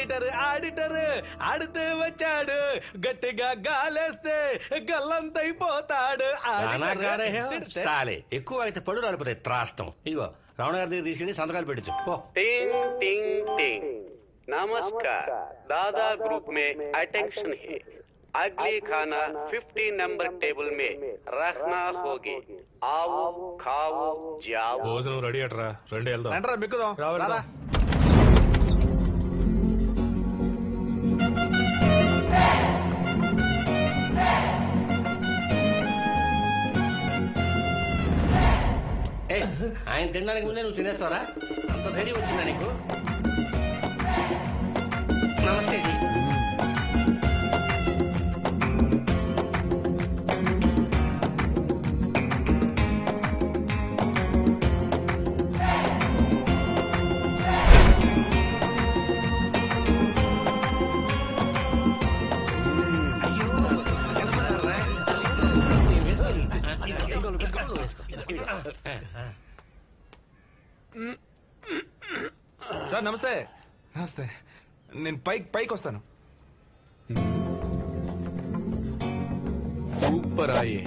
Auditor auditor ఆడుతూ వచ్చాడు గట్టిగా గాలేస్తే గల్లంతైపోతాడు నానాకారే చాలే ఎక్కువ అయితే పళ్ళు రాలిపోతాయి త్రాష్టం ఇగో రమణ గారి దగ్గర తీసుకెళ్ళి సంతకాలు పెట్టచ్చు పో टिंग टिंग टिंग नमस्कार दादा ग्रुप में अटेंशन है अगली खाना 50 नंबर टेबल में रखना होगी आओ खाओ जाओ భోజనం రెడీ అట్రా రండి వెళ్దాం రండ్రా మిక్కుదాం రారా ఏ ఆయన తినడానికి ముందే నువ్వు తినేస్తావరా అంత ధైర్యం వచ్చిందా నీకు నమస్తే జీ. సార్ నమస్తే నమస్తే నేను పైకి పైకి వస్తాను సూపర్ ఆయే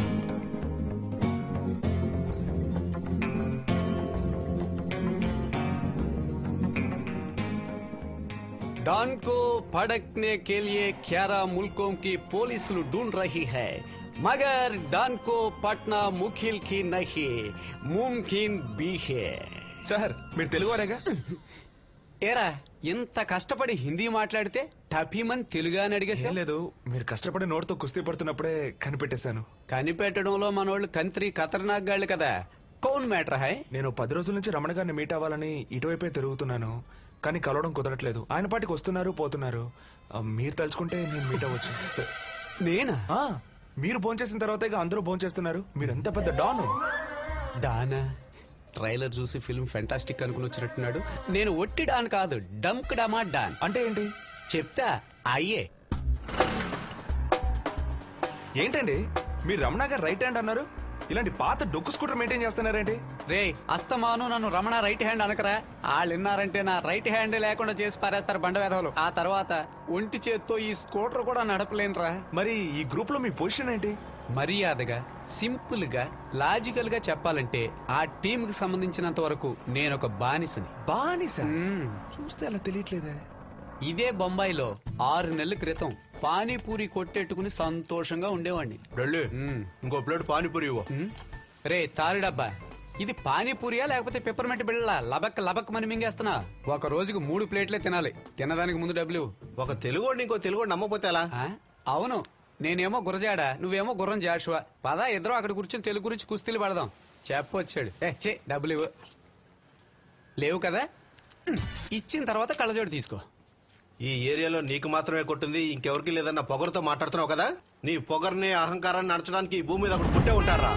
डॉन को भड़कने के लिए ग्यारह मुल्कों की पुलिस ढूंढ रही है मगर डॉन को पटना मुखिल की नहीं मुमकिन भी है సార్ మీరు తెలుగువారేగా ఏరా ఇంత కష్టపడి హిందీ మాట్లాడితే టఫీమన్ తెలుగు అని ఏం అడిగేసా లేదు మీరు కష్టపడి నోటితో కుస్తీ పడుతున్నప్పుడే కనిపెట్టేశాను కనిపెట్టడంలో మనోళ్ళు కంత్రి ఖతర్నాక్ గాళ్ళు కదా కౌన్ మ్యాటర్ హాయ్ నేను పది రోజుల నుంచి రమణ గారిని మీట్ అవ్వాలని ఇటువైపే తిరుగుతున్నాను కానీ కలవడం కుదరట్లేదు ఆయన పాటికి వస్తున్నారు పోతున్నారు ఆ, మీరు తలుచుకుంటే నేను మీట్ అవ్వచ్చు నేనా ఆ, మీరు భోంచేసిన తర్వాత ఇక అందరూ భోంచేస్తున్నారు మీరు ఎంత పెద్ద డాను డానా ట్రైలర్ చూసి ఫిల్మ్ ఫెంటాస్టిక్ అనుకుని వచ్చినట్టున్నాడు నేను ఒట్టి డాన్ కాదు డంక్ డమా డాన్ అంటే ఏంటి చెప్తా అయ్యే ఏంటండి మీరు రమణ గారు రైట్ హ్యాండ్ అన్నారు ఇలాంటి పాత డొక్కు స్కూటర్ మెయింటైన్ చేస్తున్నారేంటి రే అస్తమాను నన్ను రమణ రైట్ హ్యాండ్ అనకరా వాళ్ళు విన్నారంటే నా రైట్ హ్యాండ్ లేకుండా చేసి పారేస్తారు బండ వేధవులు ఆ తర్వాత ఒంటి చేత్తో ఈ స్కూటర్ కూడా నడపలేనురా మరి ఈ గ్రూప్ లో మీ పొజిషన్ ఏంటి మర్యాదగా సింపుల్ గా లాజికల్ గా చెప్పాలంటే ఆ టీమ్ కి సంబంధించినంత వరకు నేను ఒక బానిసని బానిస మ్మ్. చూస్తే అలా తెలియట్లేదే ఇదే బొంబాయిలో ఆరు నెలల క్రితం పానీపూరి కొట్టెట్టుకుని సంతోషంగా ఉండేవాడిని వెళ్ళి మ్మ్. ఇంకో ప్లేట్ పానీపూరి ఇవ్వు మ్మ్. రే తారుడబ్బా ఇది పానీపూరియా లేకపోతే పెప్పర్మెంట్ బిళ్ళ లబక్ లబక్ మని మింగేస్తున్నా ఒక రోజుకు మూడు ప్లేట్లే తినాలి తినడానికి ముందు డబ్బులు ఒక తెలుగు ఇంకో తెలుగు నమ్మపోతే ఎలా ఆ? అవును నేనేమో గురజాడ నువ్వేమో గుర్రం జాషువా పదా ఇద్దరం అక్కడ కూర్చొని తెలుగు గురించి కుస్తీలు పడదాం చెప్పొచ్చాడు ఏ చే డబ్బులు ఇవ్వు లేవు కదా హ్మ్. ఇచ్చిన తర్వాత కళ్ళజోడు తీసుకో ఈ ఏరియాలో నీకు మాత్రమే కొట్టింది ఇంకెవరికి లేదన్న పొగరుతో మాట్లాడుతున్నావు కదా నీ పొగర్ని అహంకారాన్ని నడచడానికి ఈ భూమి మీద ఒకడు పుట్టే ఉంటారా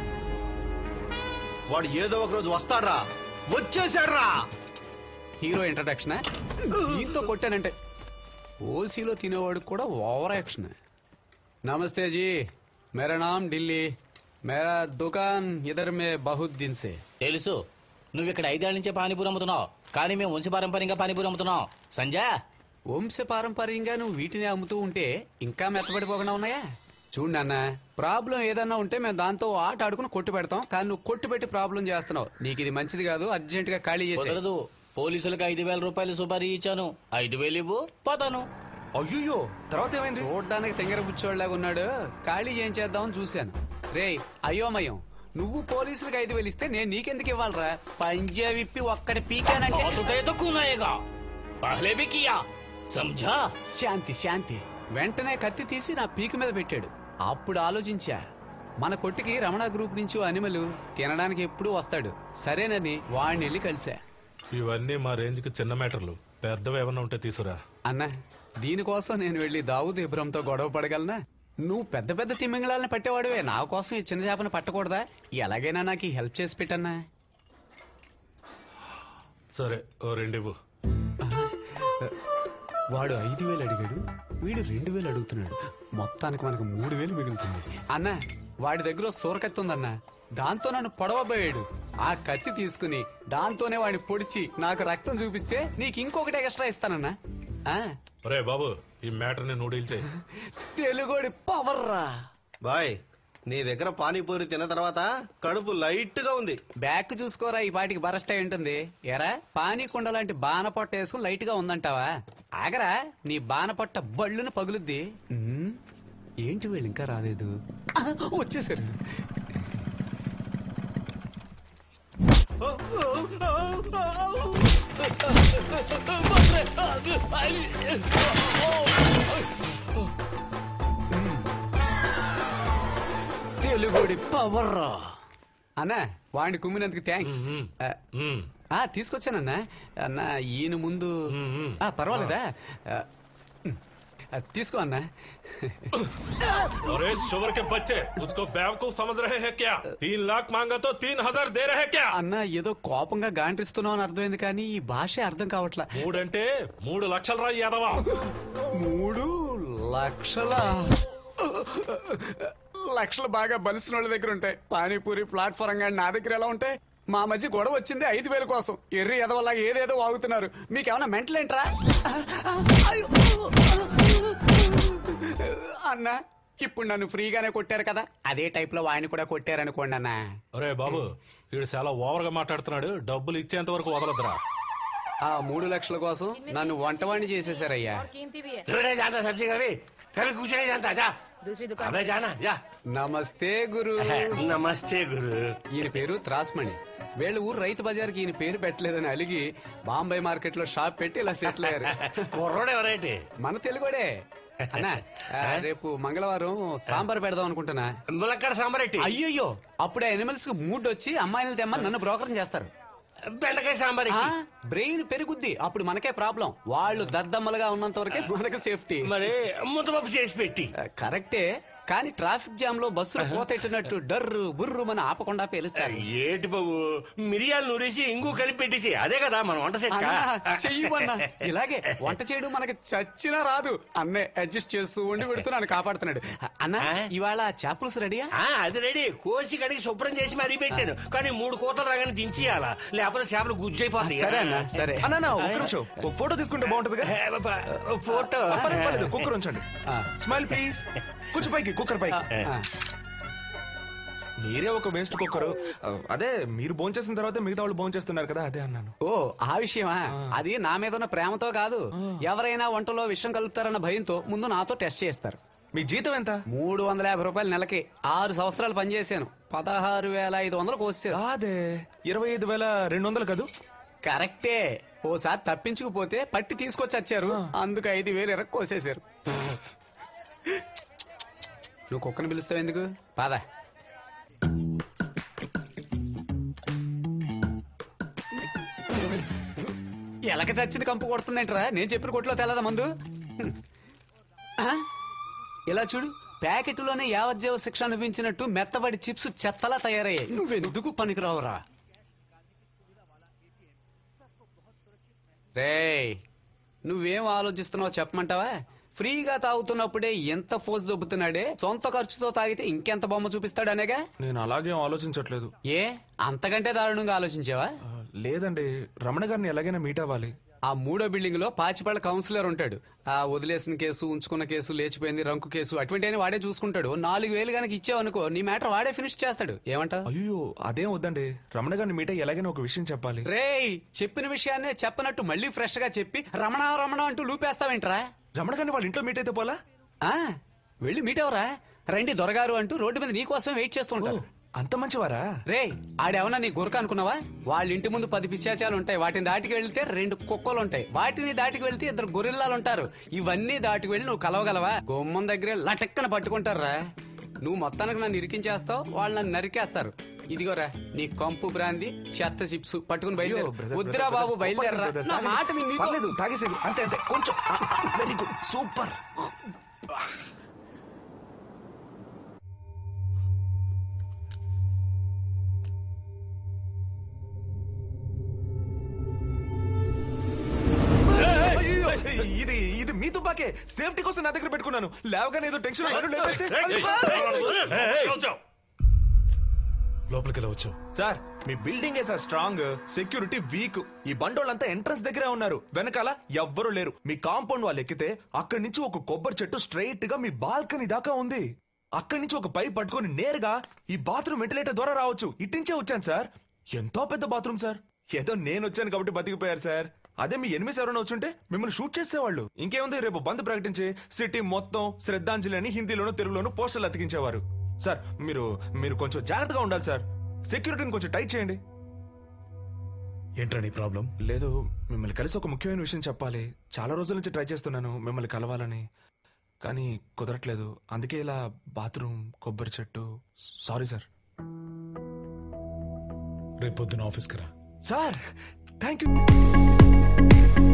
వాడు ఏదో ఒక రోజు వస్తాడ్రా వచ్చేసాడ్రా హీరో ఇంట్రడక్షన్ దీంతో కొట్టానంటే ఓసీలో తినేవాడు కూడా ఓవర్ యాక్షన్ నమస్తే జీ మేరా నామ్ ఢిల్లీ మేరా దుకాన్ ఇదర్ మే బహుత్ దిన్ సే తెలుసు నువ్వు ఇక్కడ ఐదేళ్ల నుంచే పానీపూరి అమ్ముతున్నావు కానీ మేము వంశపారంపర్యంగా పానీపూరి అమ్ముతున్నాం సంజయ్ వంశ పారంపర్యంగా నువ్వు వీటిని అమ్ముతూ ఉంటే ఇంకా మెత్తబడిపోకుండా ఉన్నాయా చూడు నాన్న ప్రాబ్లం ఏదన్నా ఉంటే మేము దాంతో ఆట ఆడుకుని కొట్టు పెడతాం కానీ నువ్వు కొట్టు పెట్టి ప్రాబ్లం చేస్తున్నావు నీకు ఇది మంచిది కాదు అర్జెంట్ గా ఖాళీ చేసి కుదరదు పోలీసులకు ఐదు వేల రూపాయలు సుపారీ ఇచ్చాను ఐదు వేలు ఇవ్వు పోతాను అయ్యో తర్వాత ఏమైంది చూడడానికి తెంగర బుచ్చోళ్ళగా ఉన్నాడు ఖాళీ ఏం చేద్దామని చూశాను రే అయోమయం నువ్వు పోలీసులకు ఐదు వేలు ఇస్తే నేను నీకెందుకు ఇవ్వాలరా పంజా విప్పి ఒక్కడి పీకానంటే అవుతుంటే తక్కువనాయేగా పహలే భీ కియా సమझा శాంతి శాంతి వెంటనే కత్తి తీసి నా పీక మీద పెట్టాడు అప్పుడు ఆలోచించా మన కొట్టుకి రమణ గ్రూప్ నుంచి ఓ అనిమలు తినడానికి ఎప్పుడూ వస్తాడు సరేనని వాడిని వెళ్ళి కలిసా ఇవన్నీ మా రేంజ్ కి చిన్న మ్యాటర్లు పెద్దవి ఏమన్నా ఉంటే తీసురా అన్నా దీనికోసం నేను వెళ్ళి దావుద్ ఇబ్రహంతో గొడవ పడగలనా నువ్వు పెద్ద పెద్ద తిమ్మింగళాలను పట్టేవాడువే నా కోసం ఈ చిన్న చేపను పట్టకూడదా ఎలాగైనా నాకు ఈ హెల్ప్ చేసి పెట్టన్నా సరే ఓ రెండు ఇవ్వు వాడు ఐదు వేలు అడిగాడు వీడు రెండు వేలు అడుగుతున్నాడు మొత్తానికి మనకు మూడు వేలు మిగులుతుంది అన్న వాడి దగ్గర ఓ సూరకత్తి ఉందన్న దాంతో నన్ను పొడవబోయాడు ఆ కత్తి తీసుకుని దాంతోనే వాడిని పొడిచి నాకు రక్తం చూపిస్తే నీకు ఇంకొకటి ఎక్స్ట్రా ఇస్తానన్నా ఆ, ఒరే బాబు ఈ మ్యాటర్ ని నూడిల్ చేయి తెలుగుడి పవర్ రా బాయ్ నీ దగ్గర పానీపూరి తిన్న తర్వాత కడుపు లైట్ గా ఉంది బ్యాక్ చూసుకోరా ఈ పాటికి బరస్ట్ అయి ఉంటుంది ఎరా పానీ కుండ లాంటి బాన పొట్ట వేసుకుని లైట్ గా ఉందంటావా ఆగరా నీ బాన పొట్ట బళ్ళును పగులుద్ది ఉమ్, ఏంటి వీళ్ళు ఇంకా రాలేదు ఆ, వచ్చేసారు తెలుగుడి పవర్ అన్నా వాడిని కుమ్మినందుకు థ్యాంక్స్ మ్మ్. ఆ, మ్మ్. ఆ తీసుకొచ్చానన్నా అన్న ఈయన ముందు మ్మ్. ఆ పర్వాలేదా ఆ, ఆ, తీసుకో అన్నా अरे शुगर के बच्चे उसको बेवकूफ समझ रहे हैं क्या तीन लाख मांगा तो तीन हजार दे रहे हैं क्या అన్న ఏదో కోపంగా గాంటిస్తున్నావు అని అర్థమైంది కానీ ఈ భాషే అర్థం కావట్లా మూడంటే మూడు లక్షలు రా యాదవా మూడు లక్షల లక్షలు బాగా బలిసిన వాళ్ళ దగ్గర ఉంటాయి పానీపూరి ప్లాట్ఫారం కానీ నా దగ్గర ఎలా ఉంటాయి మా మధ్య గొడవ వచ్చింది ఐదు వేల కోసం ఎర్రి ఎదవల్లా ఏదేదో వాగుతున్నారు మీకేమన్నా మెంటల్ ఏంట్రా అయ్యో. అన్న ఇప్పుడు నన్ను ఫ్రీగానే కొట్టారు కదా అదే టైప్ లో వాడిని కూడా కొట్టారనుకోండి అన్న అరే బాబు వీడు చాలా ఓవర్ గా మాట్లాడుతున్నాడు డబ్బులు ఇచ్చేంత వరకు వదలదురా ఆ మూడు లక్షల కోసం నన్ను వంటవాణ్ణి చేసేసారయ్యా और कीमती भी है చూడే జానా సబ్జీ కవి కవి కూర్చొని జాంతా జా दूसरी दुकान అబే జానా జా నమస్తే గురు నమస్తే గురు ఈయన పేరు త్రాస్మణి వీళ్ళ ఊరు రైతు బజార్కి ఈయన పేరు పెట్టలేదని అలిగి బాంబే మార్కెట్ లో షాప్ పెట్టి ఇలా సెటిల్ అయ్యారు కుర్రోడు ఎవరైతే మన తెలుగుడే అన్నా ఆ, రేపు మంగళవారం సాంబార్ పెడదాం అనుకుంటున్నా ములక్కడ సాంబార్ ఎట్టి అయ్యయ్యో అప్పుడే అనిమల్స్ కి మూడ్ వచ్చి అమ్మాయిలు తెమ్మని నన్ను బ్రోకరం చేస్తారు బెండకాయ సాంబార్ ఆ, ఎట్టి బ్రెయిన్ పెరుగుద్ది అప్పుడు మనకే ప్రాబ్లం వాళ్ళు దద్దమ్మలుగా ఉన్నంత వరకే మనకు సేఫ్టీ మరి ముద్దపప్పు చేసి పెట్టి ఆ, కరెక్టే కానీ ట్రాఫిక్ జామ్ లో బస్సులు పోతెట్టినట్టు డర్రు బుర్రు మన ఆపకుండా పేలుస్తారు ఏటి బాబు మిరియాలు నూరేసి ఇంగు కలిపి పెట్టేసి అదే కదా మన వంట సెట్ అన్నా, చెయ్యమన్నా ఇలాగే వంట చేయడం మనకి చచ్చినా రాదు అన్నే అడ్జస్ట్ చేస్తూ ఉండి పెడుతున్నాను కాపాడుతున్నాడు అన్న ఆ? ఇవాళ చేపలుసు రెడీయా ఆ, అది రెడీ కోసి కడిగి శుభ్రం చేసి మరీ పెట్టాను కానీ మూడు కోతలు రాగానే దించేయాలా లేకపోతే చేపలు గుజ్జైపోతాయి సరే అన్న సరే అన్నా ఒక్క నిమిషం ఒక ఫోటో తీసుకుంటే బాగుంటుందిగా ఏ, బాబా, ఫోటో పర్లేదు, పర్లేదు కుక్కర్ ఉంచండి ఆ, స్మైల్ ప్లీజ్ కూర్చో పైకి కుక్కర్ పైకి ఆ, ఆ. మీరే ఒక వేస్ట్ కుక్కరు అదే మీరు భోంచేసిన చేసిన తర్వాత మిగతా వాళ్ళు భోంచేస్తున్నారు చేస్తున్నారు కదా అదే అన్నాను ఓ ఆ విషయమా ఆ. అది నా మీద ఉన్న ప్రేమతో కాదు ఆ. ఎవరైనా వంటలో విషం కలుపుతారన్న భయంతో ముందు నాతో టెస్ట్ చేస్తారు మీ జీతం ఎంత మూడు వందల యాభై రూపాయలు నెలకి ఆరు సంవత్సరాలు పనిచేశాను పదహారు వేల ఐదు వందలు కోసారు అదే ఇరవై ఐదు వేల రెండు వందలు కదూ కరెక్టే ఓసారి తప్పించుకుపోతే పట్టి తీసుకొచ్చి వచ్చారు ఆ. అందుకు ఐదు వేలు ఎరకు కోసేశారు నువ్వు కుక్కను పిలుస్తావు ఎందుకు పద ఎలక చచ్చింది కంపు కొడుతుందేంట్రా నేను చెప్పిన కొట్లో తెల్లదా మందు ఆ? ఇలా చూడు ప్యాకెట్లోనే యావజ్జీవ శిక్ష అనుభవించినట్టు మెత్తబడి చిప్స్ చెత్తలా తయారయ్యాయి నువ్వెందుకు పనికిరావురా రేయ్ నువ్వేం ఆలోచిస్తున్నావో చెప్పమంటావా ఫ్రీగా తాగుతున్నప్పుడే ఎంత ఫోర్స్ దొబ్బుతున్నాడే సొంత ఖర్చుతో తాగితే ఇంకెంత బొమ్మ చూపిస్తాడనేగా నేను అలాగే ఆలోచించట్లేదు ఏ అంతకంటే దారుణంగా ఆలోచించావా ఆ, లేదండి రమణ గారిని ఎలాగైనా మీట్ అవ్వాలి ఆ మూడో బిల్డింగ్ లో పాచిపళ్ళ కౌన్సిలర్ ఉంటాడు ఆ వదిలేసిన కేసు ఉంచుకున్న కేసు లేచిపోయింది రంకు కేసు అటువంటి వాడే చూసుకుంటాడు నాలుగు వేలు కనుక ఇచ్చావనుకో నీ మ్యాటర్ వాడే ఫినిష్ చేస్తాడు ఏమంటావు అయ్యో అదేం వద్దండి రమణ గారిని మీట్ అయ్యి ఎలాగైనా ఒక విషయం చెప్పాలి రేయ్ చెప్పిన విషయాన్నే చెప్పనట్టు మళ్ళీ ఫ్రెష్ గా చెప్పి రమణ రమణ అంటూ లూపేస్తావేంట్రా రమణ గారిని వాళ్ళ ఇంట్లో మీట్ అయితే పోలా ఆ వెళ్ళి మీట్ అవరా రండి దొరగారు అంటూ రోడ్డు మీద నీకోసం వెయిట్ ఓ, చేస్తుంటారు అంత మంచివారా రే ఆడేమన్నా నీ గురక అనుకున్నావా వాళ్ళ ఇంటి ముందు పది పిశాచాలు ఉంటాయి వాటిని దాటికి వెళ్తే రెండు కుక్కలు ఉంటాయి వాటిని దాటికి వెళ్తే ఇద్దరు గొరిల్లాలు ఉంటారు ఇవన్నీ దాటికి వెళ్ళి నువ్వు కలవగలవా గుమ్మం దగ్గరే లటక్కన పట్టుకుంటారా నువ్వు మొత్తానికి నన్ను ఇరికించేస్తావు వాళ్ళు నన్ను నరికేస్తారు ఇదిగోరా నీ కంపు బ్రాంది చెత్త చిప్స్ పట్టుకుని అయ్యో, బయలుదేరు brother, వద్దురా brother, బాబు brother, బయలుదేరరా brother, నా తాగేసి- మాట విని నీతో- పర్లేదు, తాగేసేది అంతే అంతే కొంచెం వెరీ గుడ్ సూపర్ ఇది ఇది మీ తుపాకే సేఫ్టీ కోసం నా దగ్గర పెట్టుకున్నాను లేవగానే ఏదో టెన్షన్ లోపలికి వెళ్ళవచ్చు సార్ మీ building sir strong security weak ఈ బండోళ్ళంతా ఎంట్రన్స్ దగ్గరే ఉన్నారు వెనకాల ఎవ్వరూ లేరు మీ కాంపౌండ్ వాళ్ళు ఎక్కితే అక్కడి నుంచి ఒక కొబ్బరి చెట్టు స్ట్రైట్ గా మీ బాల్కనీ దాకా ఉంది అక్కడి నుంచి ఒక పైప్ పట్టుకొని నేరుగా ఈ బాత్రూమ్ వెంటిలేటర్ ద్వారా రావచ్చు ఇట్టించే వచ్చాను సార్ ఎంతో పెద్ద బాత్రూమ్ సార్ ఏదో నేను వచ్చాను కాబట్టి బతికిపోయారు సార్ అదే మీ ఎనిమిది ఎవరైనా వచ్చుంటే మిమ్మల్ని షూట్ చేసేవాళ్ళు ఇంకేముంది రేపు బంద్ ప్రకటించి సిటీ మొత్తం శ్రద్ధాంజలి అని హిందీలోను తెలుగులోను పోస్టర్లు అతికించేవారు సార్ మీరు మీరు కొంచెం జాగ్రత్తగా ఉండాలి సార్ సెక్యూరిటీని కొంచెం టైట్ చేయండి ఏంట్రా నీ ప్రాబ్లం లేదు మిమ్మల్ని కలిసి ఒక ముఖ్యమైన విషయం చెప్పాలి చాలా రోజుల నుంచి ట్రై చేస్తున్నాను మిమ్మల్ని కలవాలని కానీ కుదరట్లేదు అందుకే ఇలా బాత్రూమ్ కొబ్బరి చెట్టు సారీ సార్ రేపు పొద్దున ఆఫీస్కి రా సార్ థ్యాంక్ యూ